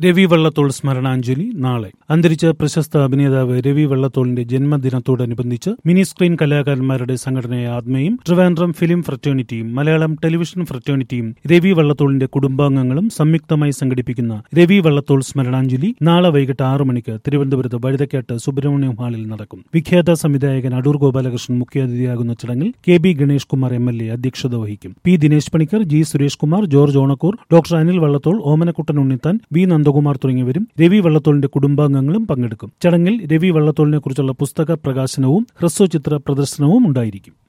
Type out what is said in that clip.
രവി വള്ളത്തോൾ സ്മരണാഞ്ജലി നാളെ അന്തരിച്ച പ്രശസ്ത അഭിനേതാവ് രവി വള്ളത്തോളിന്റെ ജന്മദിനത്തോടനുബന്ധിച്ച് മിനി സ്ക്രീൻ കലാകാരന്മാരുടെ സംഘടനയായ ആത്മയും ട്രിവാൻഡ്രം ഫിലിം ഫ്രറ്റേണിറ്റിയും മലയാളം ടെലിവിഷൻ ഫ്രറ്റേണിറ്റിയും രവി വള്ളത്തോളിന്റെ കുടുംബാംഗങ്ങളും സംയുക്തമായി സംഘടിപ്പിക്കുന്ന രവി വള്ളത്തോൾ സ്മരണാഞ്ജലി നാളെ വൈകിട്ട് ആറു മണിക്ക് തിരുവനന്തപുരത്ത് വഴുതക്കാട്ട് സുബ്രഹ്മണ്യം ഹാളിൽ നടക്കും വിഖ്യാത സംവിധായകൻ അടൂർ ഗോപാലകൃഷ്ണൻ മുഖ്യാതിഥിയാകുന്ന ചടങ്ങിൽ K B Ganesh Kumar M L A അധ്യക്ഷത വഹിക്കും P Dinesh Panicker G Suresh Kumar George Onakkoor doctor Anil Vallathol Omanakuttan Unnithan V Nandakumar തുടങ്ങിയവരും രവി വള്ളത്തോളിന്റെ കുടുംബാംഗങ്ങളും പങ്കെടുക്കും ചടങ്ങിൽ രവി വള്ളത്തോളിനെ കുറിച്ചുള്ള പുസ്തക പ്രകാശനവും ഹ്രസ്വചിത്ര പ്രദർശനവും ഉണ്ടായിരിക്കും